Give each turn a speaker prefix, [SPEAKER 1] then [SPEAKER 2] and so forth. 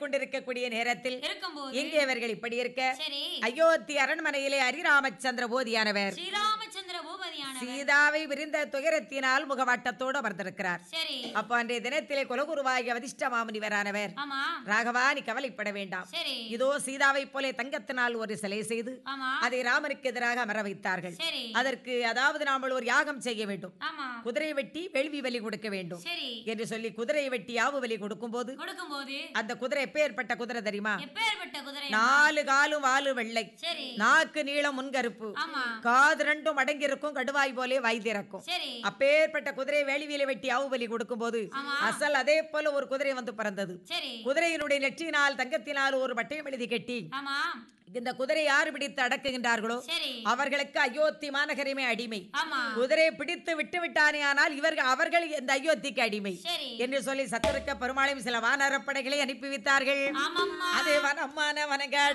[SPEAKER 1] கொண்டிருக்கக்கூடிய நேரத்தில்
[SPEAKER 2] இருக்கும்போது
[SPEAKER 1] இங்கே அவர்கள் இப்படி இருக்க
[SPEAKER 2] சரி
[SPEAKER 1] அயோத்தி அரண்மனையிலே ஹரிராமச்சந்திர போதியானவர்
[SPEAKER 2] ஸ்ரீராமச்சந்திர பூபதியானவர்
[SPEAKER 1] சீதாவை விரிந்த துயரத்தினால் முகவாட்டத்தோடு அமர்ந்திருக்கிறார்
[SPEAKER 2] சரி
[SPEAKER 1] அப்போ அன்றைய தினத்திலே குலகுருவாகிய வதிஷ்ட மாமுனிவரானவர்
[SPEAKER 2] ஆமா
[SPEAKER 1] ராகவா நீ கவலைப்பட வேண்டாம்
[SPEAKER 2] சரி
[SPEAKER 1] இதோ சீதாவை போல தங்கத்தினால் ஒரு சிலை செய்து
[SPEAKER 2] ஆமா
[SPEAKER 1] அதை ராமனுக்கு எதிராக அமர வைத்தார்கள்
[SPEAKER 2] சரி
[SPEAKER 1] அதற்கு அதாவது நாமல் ஒரு யாகம் செய்ய வேண்டும்
[SPEAKER 2] ஆமா
[SPEAKER 1] குதிரை வெட்டி வேள்வி பலி கொடுக்க வேண்டும்
[SPEAKER 2] சரி
[SPEAKER 1] என்று சொல்லி குதிரை வெட்டி யாவு பலி கொடுக்கும் போது
[SPEAKER 2] கொடுக்கும்போது
[SPEAKER 1] அந்த குதிரை எப்பேற்பட்ட குதிரை தெரியுமா
[SPEAKER 2] எப்பேற்பட்ட குதிரை
[SPEAKER 1] நாலு காலும் வாலு வெள்ளை
[SPEAKER 2] சரி
[SPEAKER 1] நாக்கு நீளம் முன்கருப்பு
[SPEAKER 2] ஆமா
[SPEAKER 1] காது ரெண்டும் அடங்கியிருக்கும் கடுவாய் போலே வாய் திறக்கும்
[SPEAKER 2] சரி
[SPEAKER 1] அப்பேற்பட்ட குதிரை வேலிவியில வெட்டி ஆவு பலி கொடுக்கும் போது
[SPEAKER 2] ஆமா.
[SPEAKER 1] அசல் அதே போல ஒரு குதிரை வந்து பிறந்தது
[SPEAKER 2] சரி
[SPEAKER 1] குதிரையினுடைய நெற்றியினால் தங்கத்தினால் ஒரு பட்டயம் எழுதி கட்டி
[SPEAKER 2] ஆமா
[SPEAKER 1] இந்த குதிரை யார் பிடித்து அடக்குகின்றார்களோ
[SPEAKER 2] சரி
[SPEAKER 1] அவர்களுக்கு அயோத்தி மாநகரமே அடிமை
[SPEAKER 2] ஆமா
[SPEAKER 1] குதிரை பிடித்து விட்டு விட்டானே ஆனால் இவர்கள் அவர்கள் இந்த அயோத்திக்கு அடிமை
[SPEAKER 2] சரி
[SPEAKER 1] என்று சொல்லி சத்தருக்க பெருமாளையும் சில வானரப்படைகளை அனுப்பி வைத்தார்கள்
[SPEAKER 2] ஆமாம்மா
[SPEAKER 1] அதே வனமான வனங்க